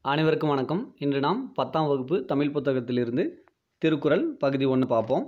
அனைவருக்கும் வணக்கம் இன்று நாம் பத்தாம் வகுப்பு தமிழ் புத்தகத்திலிருந்து திருக்குறள் பகுதி ஒன்று பார்ப்போம்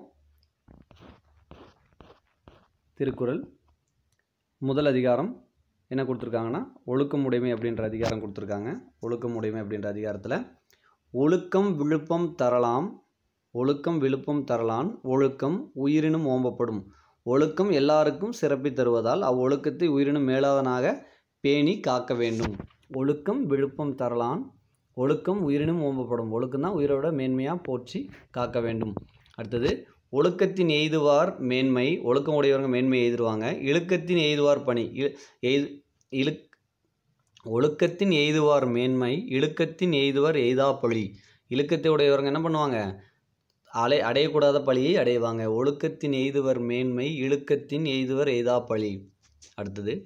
திருக்குறள் முதல் அதிகாரம் என்ன கொடுத்துருக்காங்கன்னா ஒழுக்கம் உடைமை அப்படின்ற அதிகாரம் கொடுத்துருக்காங்க ஒழுக்கம் உடைமை அப்படின்ற அதிகாரத்தில் ஒழுக்கம் விழுப்பம் தரலாம் ஒழுக்கம் விழுப்பம் தரலான் ஒழுக்கம் உயிரினும் ஓம்பப்படும் ஒழுக்கம் எல்லாருக்கும் சிறப்பை தருவதால் அவ்வொழுக்கத்தை உயிரினும் மேலாதனாக பேணி காக்க வேண்டும் ஒழுக்கம் விழுப்பம் தரலான் ஒழுக்கம் உயிரினும் ஓம்பப்படும் ஒழுக்கம் தான் உயிரோட மேன்மையாக போற்றி காக்க வேண்டும் அடுத்தது ஒழுக்கத்தின் எய்துவார் மேன்மை ஒழுக்கம் உடையவங்க மேன்மை எய்துருவாங்க இழுக்கத்தின் எய்துவார் பணி இழு- எய்து இழுக் ஒழுக்கத்தின் எய்துவார் மேன்மை இழுக்கத்தின் எய்துவார் எய்தா பழி இழுக்கத்தை உடையவங்க என்ன பண்ணுவாங்க அலை அடையக்கூடாத பழியை அடைவாங்க ஒழுக்கத்தின் எய்துவர் மேன்மை இழுக்கத்தின் எய்துவர் எய்தா பழி அடுத்தது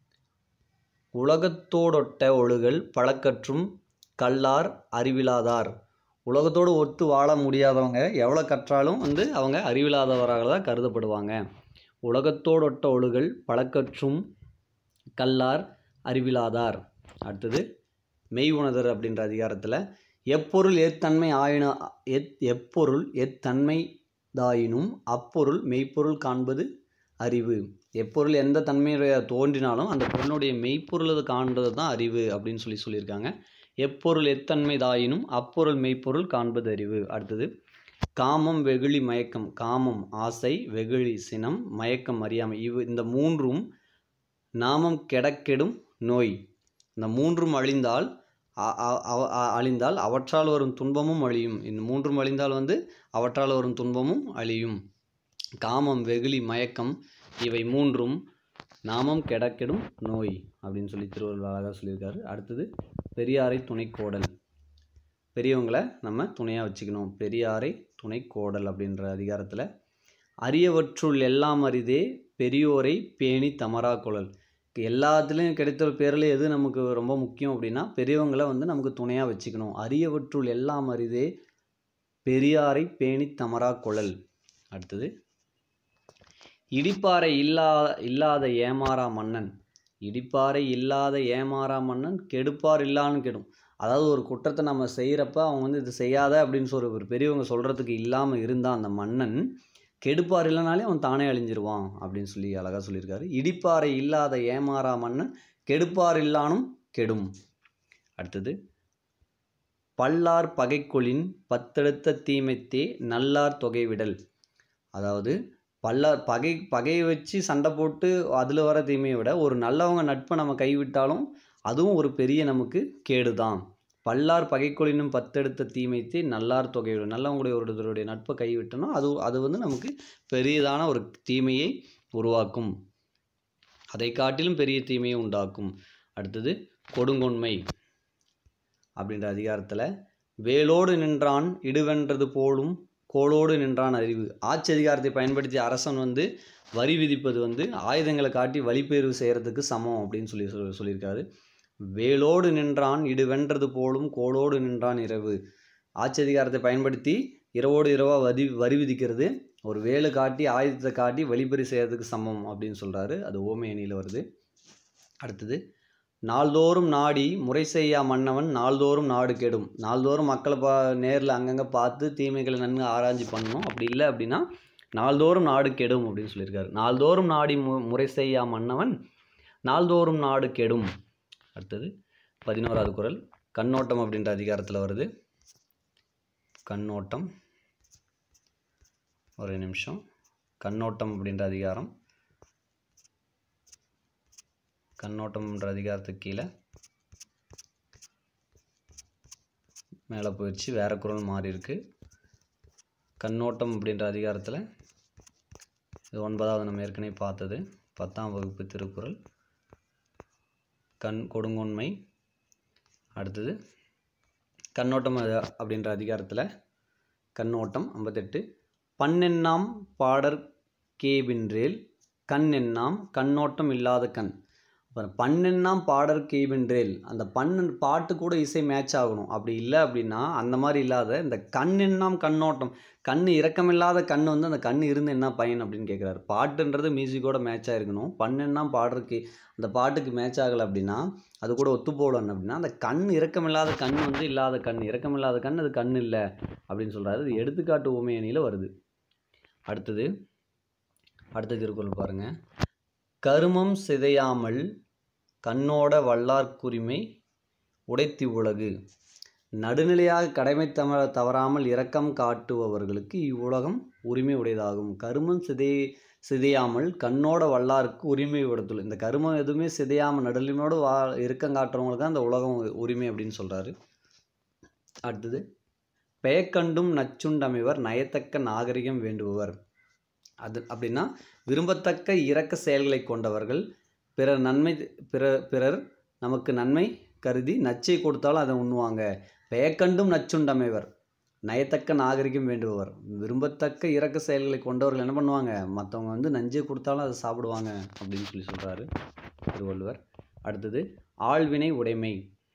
உலகத்தோடொட்ட ஒழுகல் பழக்கற்றும் கல்லார் அறிவிலாதார் உலகத்தோடு ஒத்து வாழ முடியாதவங்க எவ்வளோ கற்றாலும் வந்து அவங்க அறிவில்லாதவராக தான் கருதப்படுவாங்க உலகத்தோடொட்ட ஒழுகல் பழக்கற்றும் கல்லார் அறிவிலாதார் அடுத்தது மெய் உணர்தர் அப்படின்ற அதிகாரத்தில் எப்பொருள் எத்தன்மை ஆயின எத் எப்பொருள் எத்தன்மை தாயினும் அப்பொருள் மெய்ப்பொருள் காண்பது அறிவு எப்பொருள் எந்த தன்மையுடைய தோன்றினாலும் அந்த பொருளுடைய மெய்ப்பொருள் அது காண்பது தான் அறிவு அப்படின்னு சொல்லி சொல்லியிருக்காங்க எப்பொருள் எத்தன்மை தாயினும் அப்பொருள் மெய்ப்பொருள் காண்பது அறிவு அடுத்தது காமம் வெகுளி மயக்கம் காமம் ஆசை வெகுளி சினம் மயக்கம் அறியாமை இவ் இந்த மூன்றும் நாமம் கெடக்கெடும் நோய் இந்த மூன்றும் அழிந்தால் அ- அ- அவ- அ- அழிந்தால் அவற்றால் வரும் துன்பமும் அழியும் இந்த மூன்றும் அழிந்தால் வந்து அவற்றால் வரும் துன்பமும் அழியும் காமம் வெகுளி மயக்கம் இவை மூன்றும் நாமம் கெடக்கெடும் நோய் அப்படின்னு சொல்லி திருவள்ளுவர் அழகாக சொல்லியிருக்காரு அடுத்தது பெரியாரை துணைக்கோடல் பெரியவங்களை நம்ம துணையாக வச்சுக்கணும் பெரியாரை துணைக்கோடல் அப்படின்ற அதிகாரத்தில் அரியவற்றுள் எல்லாம் அரிதே பெரியோரை பேணி தமரா கொழல் எல்லாத்துலேயும் கிடைத்த பேரில் எது நமக்கு ரொம்ப முக்கியம் அப்படின்னா பெரியவங்களை வந்து நமக்கு துணையாக வச்சுக்கணும் அரியவற்றுள் எல்லாம் அரிதே பெரியாரை பேணி தமரா கொழல் அடுத்தது இடிப்பாறை இல்லா இல்லாத ஏமாறா மன்னன் இடிப்பாறை இல்லாத ஏமாறா மன்னன் கெடுப்பார் இல்லான்னு கெடும் அதாவது ஒரு குற்றத்தை நம்ம செய்கிறப்ப அவங்க வந்து இது செய்யாத அப்படின்னு சொல்லி ஒரு பெரியவங்க சொல்கிறதுக்கு இல்லாமல் இருந்தால் அந்த மன்னன் கெடுப்பார் இல்லைனாலே அவன் தானே அழிஞ்சிருவான் அப்படின்னு சொல்லி அழகாக சொல்லியிருக்காரு இடிப்பாறை இல்லாத ஏமாறா மன்னன் கெடுப்பார் இல்லானும் கெடும் அடுத்தது பல்லார் பகைக்கொளின் பத்தெடுத்த தீமைத்தே நல்லார் தொகை விடல் அதாவது பல்லார் பகை பகையை வச்சு சண்டை போட்டு அதில் வர தீமையை விட ஒரு நல்லவங்க நட்பை நம்ம கைவிட்டாலும் அதுவும் ஒரு பெரிய நமக்கு கேடு தான் பல்லார் பகைக்கொளினும் பத்தெடுத்த தீமைத்தே நல்லார் தொகை விடல் நல்லவங்களுடைய ஒருத்தருடைய நட்பை கைவிட்டோம்னா அது அது வந்து நமக்கு பெரியதான ஒரு தீமையை உருவாக்கும் அதை காட்டிலும் பெரிய தீமையை உண்டாக்கும் அடுத்தது கொடுங்கொன்மை அப்படின்ற அதிகாரத்தில் வேலோடு நின்றான் இடுவென்றது போலும் கோளோடு நின்றான் அறிவு ஆட்சி அதிகாரத்தை பயன்படுத்தி அரசன் வந்து வரி விதிப்பது வந்து ஆயுதங்களை காட்டி வழிப்பேர்வு செய்கிறதுக்கு சமம் அப்படின்னு சொல்லி சொல் சொல்லியிருக்காரு வேலோடு நின்றான் இடுவென்றது போலும் கோளோடு நின்றான் இரவு ஆட்சி அதிகாரத்தை பயன்படுத்தி இரவோடு இரவாக வரி வரி விதிக்கிறது ஒரு வேலு காட்டி ஆயுதத்தை காட்டி வழிப்பறி செய்கிறதுக்கு சமம் அப்படின்னு சொல்கிறாரு அது ஓமை அணியில் வருது அடுத்தது நாள்தோறும் நாடி முறை செய்யா மன்னவன் நாள்தோறும் நாடு கெடும் நாள்தோறும் மக்களை பா நேரில் அங்கங்கே பார்த்து தீமைகளை நன்கு ஆராய்ச்சி பண்ணணும் அப்படி இல்லை அப்படின்னா நாள்தோறும் நாடு கெடும் அப்படின்னு சொல்லியிருக்காரு நாள்தோறும் நாடி மு முறை செய்யா மன்னவன் நாள்தோறும் நாடு கெடும் அடுத்தது பதினோராவது குறள் கண்ணோட்டம் அப்படின்ற அதிகாரத்தில் வருது கண்ணோட்டம் ஒரு நிமிஷம் கண்ணோட்டம் அப்படின்ற அதிகாரம் கண்ணோட்டம்ன்ற அதிகாரத்துக்கு கீழே மேலே போயிடுச்சு வேறு குரல் மாறி இருக்கு கண்ணோட்டம் அப்படின்ற அதிகாரத்தில் இது ஒன்பதாவது நம்ம ஏற்கனவே பார்த்தது பத்தாம் வகுப்பு திருக்குறள் கண் கொடுங்கோன்மை அடுத்தது கண்ணோட்டம் அது- அப்படின்ற அதிகாரத்தில் கண்ணோட்டம் ஐம்பத்தெட்டு பண்ணெண்ணாம் பாடற் கேபின்றேல் கண் எண்ணாம் கண்ணோட்டம் இல்லாத கண் அப்புறம் பண்ணென்னாம் பாடற் கெய்வென்றேல் அந்த பண்ணு பாட்டு கூட இசை மேட்ச் ஆகணும் அப்படி இல்லை அப்படின்னா அந்த மாதிரி இல்லாத இந்த கண்ணென்னாம் கண்ணோட்டம் கண் இறக்கமில்லாத கண் வந்து அந்த கண் இருந்து என்ன பயன் அப்படின்னு கேட்குறாரு பாட்டுன்றது மியூசிக்கோட மேட்ச் ஆகிருக்கணும் பண்ணென்னாம் பாடுறதுக்கு அந்த பாட்டுக்கு மேட்ச் ஆகலை அப்படின்னா அது கூட ஒத்து போகலன்னு அப்படின்னா அந்த கண் இறக்கமில்லாத கண் வந்து இல்லாத கண் இறக்கமில்லாத கண் அது கண் இல்லை அப்படின்னு சொல்கிறாரு இது எடுத்துக்காட்டு உமையணியில் வருது அடுத்தது அடுத்த திருக்குறள் பாருங்கள் கருமம் சிதையாமல் கண்ணோட வல்லார்க்குரிமை உடைத்தி உலகு நடுநிலையாக கடமை தவ தவறாமல் இரக்கம் காட்டுபவர்களுக்கு இவ்வுலகம் உரிமை உடையதாகும் கருமம் சிதை சிதையாமல் கண்ணோட வல்லாருக்கு உரிமை உடைத்துள்ள இந்த கருமம் எதுவுமே சிதையாமல் நடுநிலைமையோடு வா இறக்கம் காட்டுறவங்களுக்கு தான் இந்த உலகம் உரிமை அப்படின்னு சொல்கிறாரு அடுத்தது பெயக்கண்டும் நச்சுண்டமைவர் நயத்தக்க நாகரிகம் வேண்டுபவர் அது அப்படின்னா விரும்பத்தக்க இரக்க செயல்களை கொண்டவர்கள் பிறர் நன்மை பிற பிறர் நமக்கு நன்மை கருதி நச்சை கொடுத்தாலும் அதை உண்ணுவாங்க பெயக்கண்டும் நச்சுண்டமைவர் நயத்தக்க நாகரிகம் வேண்டுபவர் விரும்பத்தக்க இரக்க செயல்களை கொண்டவர்கள் என்ன பண்ணுவாங்க மற்றவங்க வந்து நஞ்சை கொடுத்தாலும் அதை சாப்பிடுவாங்க அப்படின்னு சொல்லி சொல்கிறாரு திருவள்ளுவர் அடுத்தது ஆழ்வினை உடைமை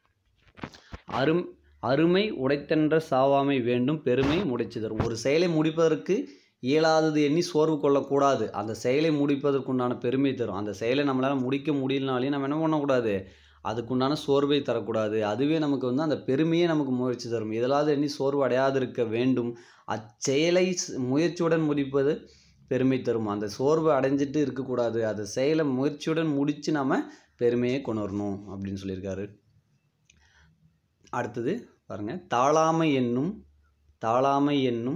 அரும் அருமை உடைத்தென்ற சாவாமை வேண்டும் பெருமை முடைச்சு தரும் ஒரு செயலை முடிப்பதற்கு இயலாதது எண்ணி சோர்வு கொள்ளக்கூடாது அந்த செயலை முடிப்பதற்குண்டான பெருமை தரும் அந்த செயலை நம்மளால் முடிக்க முடியலனாலையும் நம்ம என்ன பண்ணக்கூடாது அதுக்குண்டான சோர்வை தரக்கூடாது அதுவே நமக்கு வந்து அந்த பெருமையே நமக்கு முயற்சி தரும் இதெல்லாவது எண்ணி சோர்வு அடையாதிருக்க வேண்டும் அச்செயலை ஸ்- முயற்சியுடன் முடிப்பது பெருமை தரும் அந்த சோர்வு அடைஞ்சிட்டு இருக்கக்கூடாது அந்த செயலை முயற்சியுடன் முடித்து நம்ம பெருமையை கொண்டு வரணும் அப்படின்னு சொல்லியிருக்காரு அடுத்தது பாருங்க தாளாமை என்னும் தாளாமை என்னும்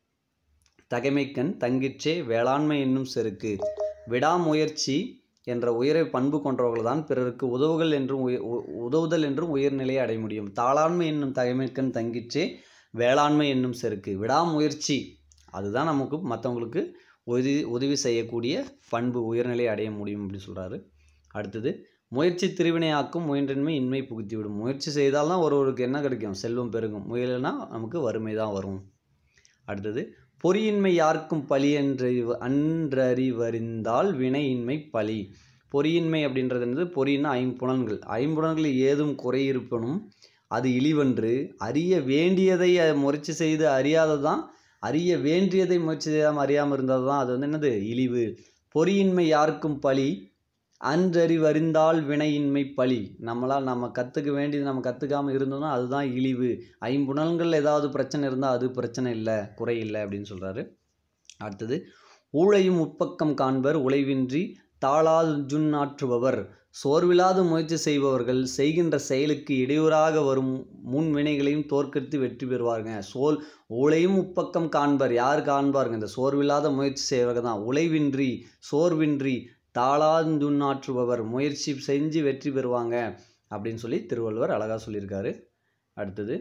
தகைமைக்கண் தங்கிற்றே வேளாண்மை என்னும் செருக்கு விடாமுயற்சி என்ற உயரை பண்பு கொண்டவர்கள் தான் பிறருக்கு உதவுகள் என்றும் உய- உ- உதவுதல் என்றும் உயர்நிலையை அடைய முடியும் தாளாண்மை என்னும் தகைமைக்கண் தங்கிற்றே வேளாண்மை என்னும் செருக்கு விடாமுயற்சி அதுதான் நமக்கு மற்றவங்களுக்கு உதவி உதவி செய்யக்கூடிய பண்பு உயர்நிலை அடைய முடியும் அப்படின்னு சொல்கிறாரு அடுத்தது முயற்சி திருவினையாக்கும் முயன்றின்மை இன்மை புகுத்திவிடும் முயற்சி செய்தால்தான் ஒருவருக்கு என்ன கிடைக்கும் செல்வம் பெருகும் முயலுனா நமக்கு வறுமை தான் வரும் அடுத்தது பொறியின்மை யாருக்கும் பழி என்றறிவு அன்றறிவறிந்தால் வினையின்மை பழி பொறியின்மை அப்படின்றது என்னது பொறின்னா ஐம்புலன்கள் ஐம்புலன்களில் ஏதும் குறையிருப்பனும் அது இழிவன்று அறிய வேண்டியதை அஹ், முயற்சி செய்து அறியாததான் அறிய வேண்டியதை முயற்சி செய்யாமல் அறியாமல் இருந்தது தான் அது வந்து என்னது இழிவு பொறியின்மை யாருக்கும் பழி அன்றறிவறிந்தால் வினையின்மை பழி நம்மளால் நம்ம கற்றுக்க வேண்டியது நம்ம கற்றுக்காமல் இருந்தோம்னா அதுதான் இழிவு ஐம்புலன்கள் ஏதாவது பிரச்சனை இருந்தால் அது பிரச்சனை இல்லை குறை இல்லை அப்படின்னு சொல்கிறாரு அடுத்தது ஊழையும் உட்பக்கம் காண்பர் உழைவின்றி தாளாதுன்னாற்றுபவர் சோர்வில்லாத முயற்சி செய்பவர்கள் செய்கின்ற செயலுக்கு இடையூறாக வரும் முன் வினைகளையும் தோற்கடித்து வெற்றி பெறுவாருங்க சோல் உழையும் உப்பக்கம் காண்பர் யார் காண்பாருங்க இந்த சோர்வில்லாத முயற்சி செய்வர்கள் தான் உழைவின்றி சோர்வின்றி தாளாந்துண்ணாற்றுபவர் முயற்சி செஞ்சு வெற்றி பெறுவாங்க அப்படின்னு சொல்லி திருவள்ளுவர் அழகாக சொல்லியிருக்காரு அடுத்தது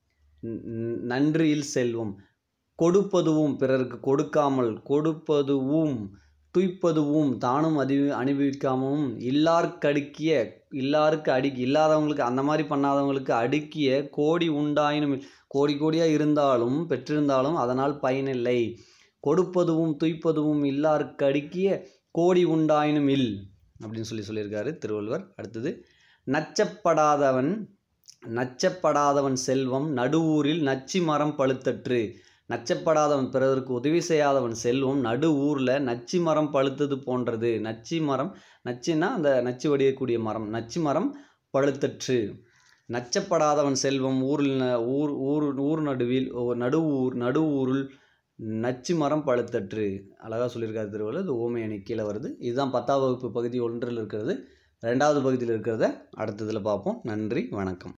ந- ந- நன்றியில் செல்வம் கொடுப்பதுவும் பிறருக்கு கொடுக்காமல் கொடுப்பதுவும் துய்ப்பதுவும் தானும் அதி அனுபவிக்காமலும் இல்லார்க்கடுக்கிய இல்லாருக்கு அடுக்கி இல்லாதவங்களுக்கு அந்த மாதிரி பண்ணாதவங்களுக்கு அடுக்கிய கோடி உண்டாயினும் கோடி கோடியாக இருந்தாலும் பெற்றிருந்தாலும் அதனால் பயனில்லை கொடுப்பதுவும் துய்ப்பதுவும் இல்லாருக்கு அடுக்கிய கோடி உண்டாயினும் இல் அப்படின்னு சொல்லி சொல்லியிருக்காரு திருவள்ளுவர் அடுத்தது நச்சப்படாதவன் நச்சப்படாதவன் செல்வம் நடுவூரில் நச்சி மரம் பழுத்தற்று நச்சப்படாதவன் பிறருக்கு உதவி செய்யாதவன் செல்வம் நடு ஊரில் நச்சி மரம் பழுத்தது போன்றது நச்சி மரம் நச்சுன்னா அந்த நச்சு வடியக்கூடிய மரம் நச்சி மரம் பழுத்தற்று நச்சப்படாதவன் செல்வம் ஊரில் ந- ஊர் ஊர் ஊர் நடுவில் ஓ- நடு ஊர் நடு ஊரில் நச்சு மரம் பழுத்தற்று அழகாக சொல்லியிருக்காரு திருவள்ளுவர் இது ஓமை அணி கீழே வருது இதுதான் பத்தாவது வகுப்பு பகுதி ஒன்றில் இருக்கிறது ரெண்டாவது பகுதியில் இருக்கிறத அடுத்ததில் பார்ப்போம் நன்றி வணக்கம்